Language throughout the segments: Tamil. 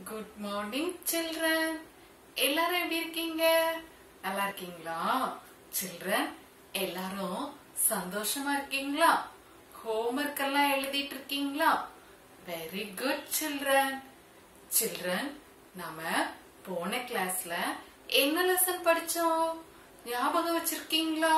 குட் மார்னிங் சில்ட்ரன் எல்லாரும் எப்படி இருக்கீங்க நல்லா இருக்கீங்களா சில்ட்ரன் எல்லாரும் சந்தோஷமா இருக்கீங்களா ஹோம்ஒர்க் எல்லாம் எழுதிட்டு இருக்கீங்களா வெரி குட் சில்ட்ரன் சில்ட்ரன் நாம போன கிளாஸ்ல என்ன லெசன் படிச்சோம் ஞாபகம் வச்சிருக்கீங்களா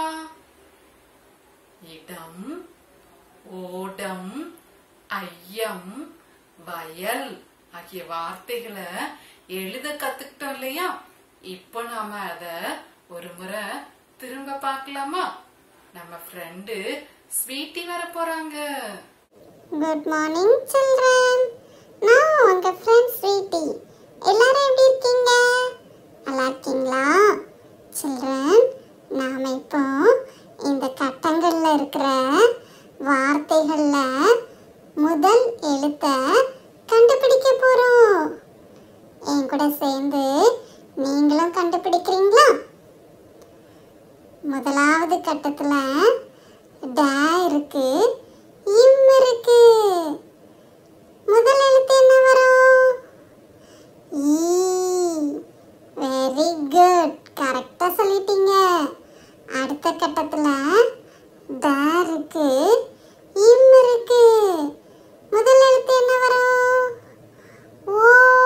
இடம் ஓடம் ஐயம் வயல் ஆகிய வார்த்தைகளை எழுத கத்துக்கிட்டோம் இல்லையா இப்போ நாம அத ஒரு முறை திரும்ப பார்க்கலாமா நம்ம ஃப்ரெண்டு ஸ்வீட்டி வர போறாங்க குட் மார்னிங் சில்ட்ரன் நான் உங்க ஃப்ரெண்ட் ஸ்வீட்டி எல்லாரும் எப்படி இருக்கீங்க நல்லா இருக்கீங்களா சில்ட்ரன் நாம இப்போ இந்த கட்டங்கள்ல இருக்கிற வார்த்தைகள்ல முதல் எழுத்தை கண்டுபிடிக்க போறோம் என் கூட சேர்ந்து நீங்களும் கண்டுபிடிக்கிறீங்களா முதலாவது கட்டத்துல ட இருக்கு இம் இருக்கு முதல் எழுத்து என்ன வரும் வெரி குட் கரெக்டா சொல்லிட்டீங்க அடுத்த கட்டத்துல ட இருக்கு இம் இருக்கு முதல் எழுத்து என்ன வரும் ஓ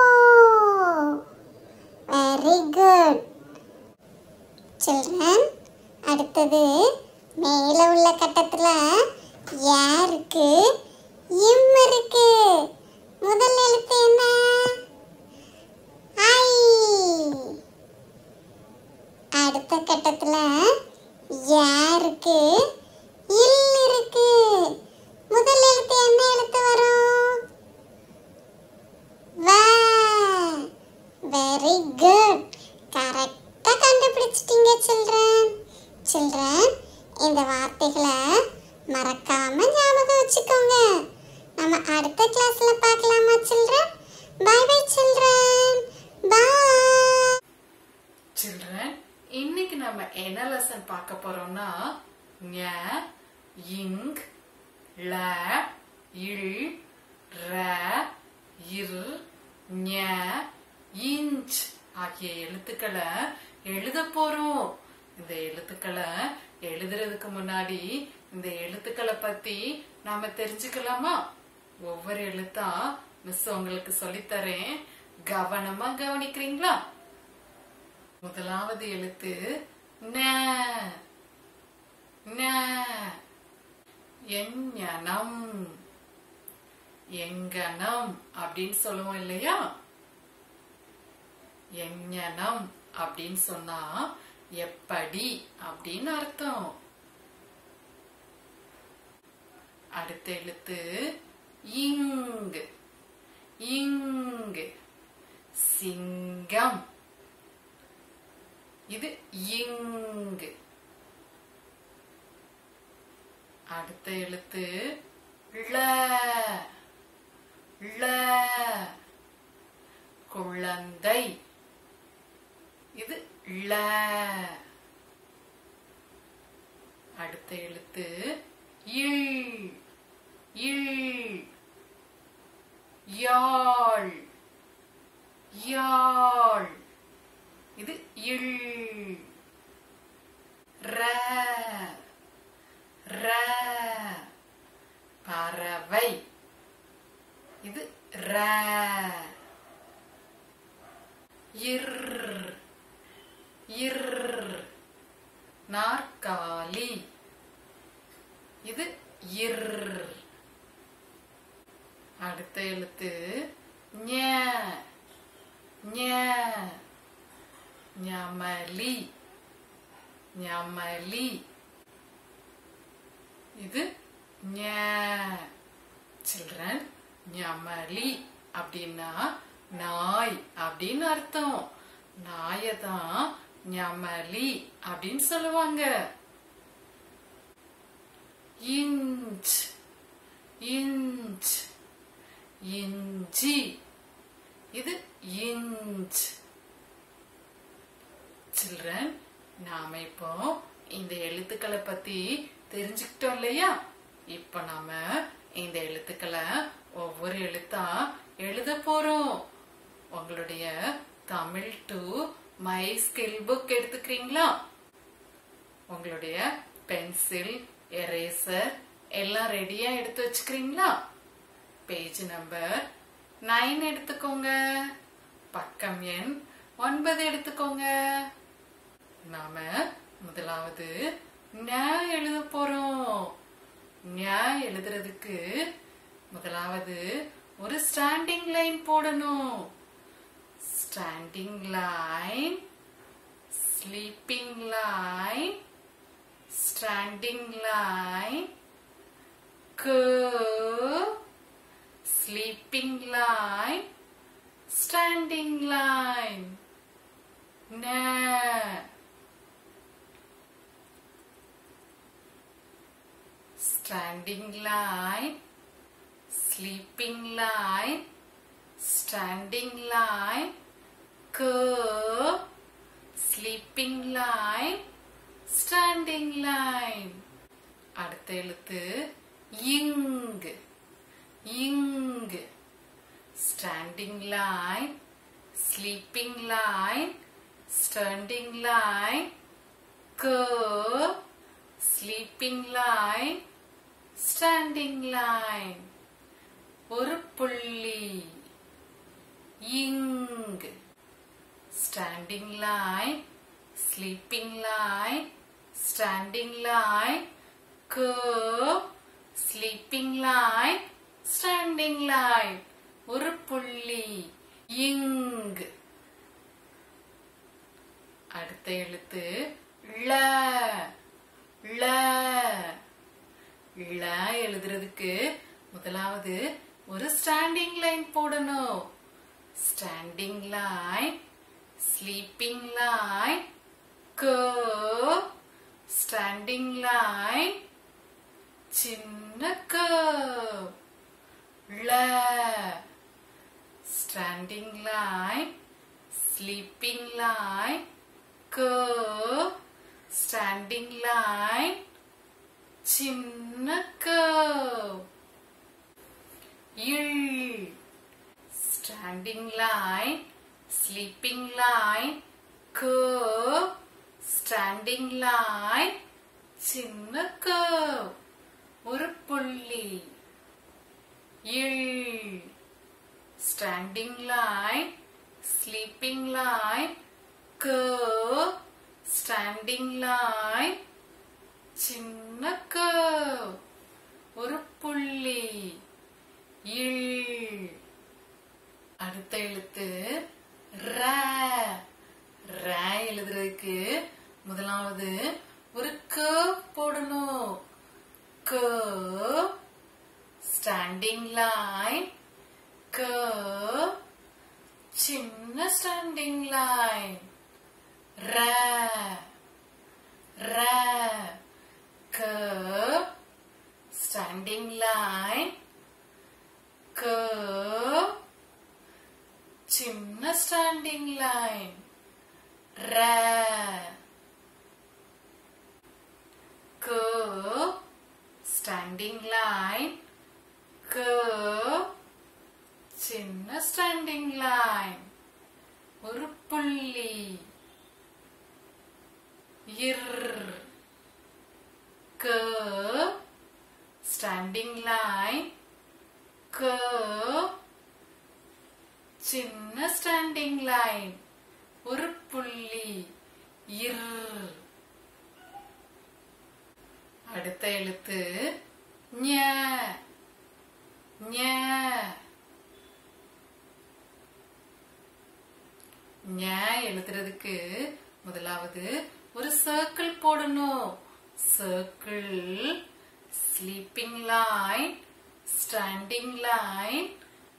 வெரி குட் சில்ட்ரன் அடுத்தது மேலே உள்ள கட்டத்தில் யா இருக்கு இம் இருக்கு முதல் எழுத்து என்ன ஐ அடுத்த கட்டத்தில் யா இருக்கு இல் இருக்கு முதல் எழுத்து என்ன எழுத்து வரும் வ வெரி குட் கரெக்டா கண்டுபிடிச்சிட்டீங்க சில்ட்ரன் சில்ட்ரன் இந்த வார்த்தைகளை மறக்காம ஞாபகம் வச்சுக்கோங்க நம்ம அடுத்த கிளாஸ்ல பார்க்கலாமா children bye bye children bye children இன்னைக்கு நம்ம என்ன லெசன் பார்க்க போறோம்னா ஞ இங் ல இல் ர இர் ஞ இஞ்ச் ஆகிய எழுத்துக்களை எழுத போறோம் இந்த எழுத்துக்களை எழுதுறதுக்கு முன்னாடி இந்த எழுத்துக்களை பத்தி நாம தெரிஞ்சுக்கலாமா ஒவ்வொரு எழுத்தா மிஸ் உங்களுக்கு சொல்லித்தரேன் கவனமா கவனிக்கிறீங்களா முதலாவது எழுத்து ந ந எஞ்ஞனம் எங்கனம் அப்படின்னு சொல்லுவோம் இல்லையா எஞ்ஞனம் அப்படின்னு சொன்னா எப்படி அப்படின்னு அர்த்தம் அடுத்த எழுத்து இங் இங் சிங்கம் இது இங் அடுத்த எழுத்து ள ள குழந்தை இது ள அடுத்த எழுத்து இல் இல் யாழ் யாழ் இது இல் ர ர பறவை இது ர இர் இர் நாற்காலி இது இர் அடுத்த எழுத்து ஞ ஞ ஞமலி ஞமலி இது ஞ சில்ட்ரன் ஞமலி அப்படின்னா நாய் அப்படின்னு அர்த்தம் நாயை தான் ஞமலி அப்படின்னு சொல்லுவாங்க இஞ்ச் இஞ்ச் இஞ்சி இது இஞ்ச் சில்ட்ரன் நாம இப்போ இந்த எழுத்துக்களை பத்தி தெரிஞ்சுக்கிட்டோம் இல்லையா இப்ப நாம இந்த எழுத்துக்களை ஒவ்வொரு எழுத்தா எழுத போறோம் உங்க உங்களுடைய Tamil to my skill book எடுத்துக்கிறீங்களா உங்களுடைய பென்சில் எரேசர் எல்லாம் ரெடியா எடுத்து வச்சுக்கிறீங்களா பேஜ் நம்பர் நைன் எடுத்துக்கோங்க பக்கம் எண் ஒன்பது எடுத்துக்கோங்க நாம முதலாவது ஞ எழுத போறோம் ஞ எழுதுறதுக்கு முதலாவது ஒரு ஸ்டாண்டிங் லைன் போடணும் standing line sleeping line standing line curve sleeping line standing line na standing line sleeping line standing line curve sleeping line standing line அடுத்த எழுத்து இங் இங் standing line sleeping line standing line curve sleeping line standing line ஒரு புள்ளி இங் standing line sleeping line standing line curve sleeping line standing line ஒரு புள்ளி இங் அடுத்த எழுத்து ள ள ள எழுதுறதுக்கு முதலாவது ஒரு ஸ்டாண்டிங் லைன் போடணும் standing line sleeping line curve standing line சின்ன curve ல standing line sleeping line curve standing line சின்ன curve இல் standing line sleeping line curve standing line சின்ன curve ஒரு புள்ளி இல் standing line sleeping line curve standing line சின்ன curve ஒரு புள்ளி இல் அடுத்த எழுத்து ர ர எழுதுறதுக்கு முதலாவது ஒரு curve போடணும் curve ஸ்டாண்டிங் லைன் curve சின்ன ஸ்டாண்டிங் லைன் ர ர curve ஸ்டாண்டிங் லைன் curve சின்ன ஸ்டாண்டிங் லைன் ர curve ஸ்டாண்டிங் லைன் curve சின்ன ஸ்டாண்டிங் லைன் ஒரு புள்ளி இர் curve ஸ்டாண்டிங் லைன் curve சின்ன ஸ்டாண்டிங் லைன் ஒரு புள்ளி இர் அடுத்த எழுத்து ஞ ஞ ஞ எழுதுறதுக்கு முதலாவது ஒரு சர்க்கிள் போடணும் circle sleeping line standing line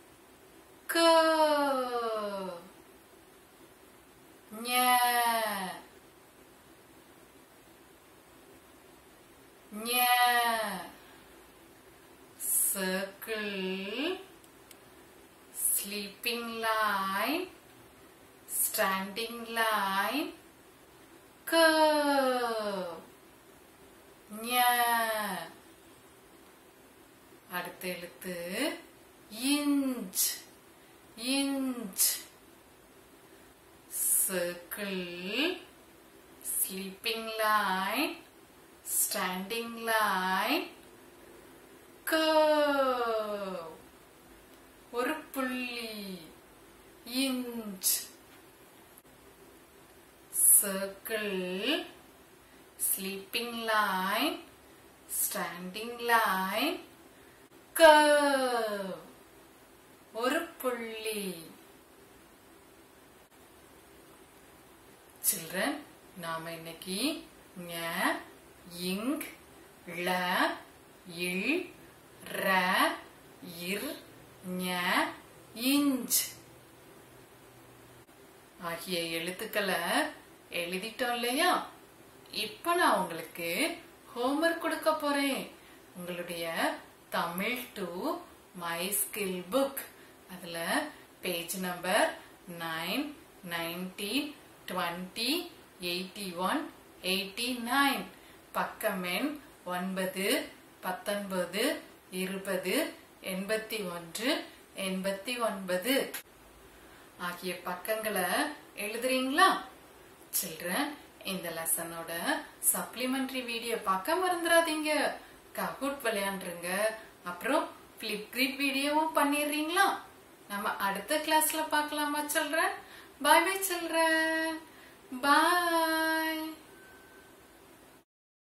curve ஞ ஞ circle sleeping line standing line curve ஞ அடுத்த எழுத்து இன்ச் இன்ச் circle sleeping line standing line curve ஒரு புள்ளி inch circle sleeping line standing line curve ஒரு புள்ளி சில்ட்ரன் நாம இன்னைக்கு ஞ இங் ள இல் ர இர் ஞ இஞ்ச் ஆகிய எழுத்துக்களை எழுதிட்டோம் இல்லையா இப்ப நான் உங்களுக்கு ஹோம்ஒர்க் கொடுக்க போறேன் உங்களுடைய Tamil to my skill book அதுல page number nine nineteen twenty eighty one eighty nine பக்கம் எண் ஒன்பது பத்தொன்பது இருபது எண்பத்தி ஒன்று எண்பத்தி ஒன்பது ஆகிய பக்கங்களை எழுதுறீங்களா சில்ட்ரன் இந்த லெசனோட சப்ளிமெண்டரி வீடியோ பார்க்க மறந்துடாதீங்க கஹூட் விளையாண்டுருங்க அப்புறம் பிளிப்கிரிட் வீடியோவும் பண்ணிடுறீங்களா நம்ம அடுத்த கிளாஸ்ல பார்க்கலாமா சில்ட்ரன் பாய் பாய் சில்ட்ரன் பாய்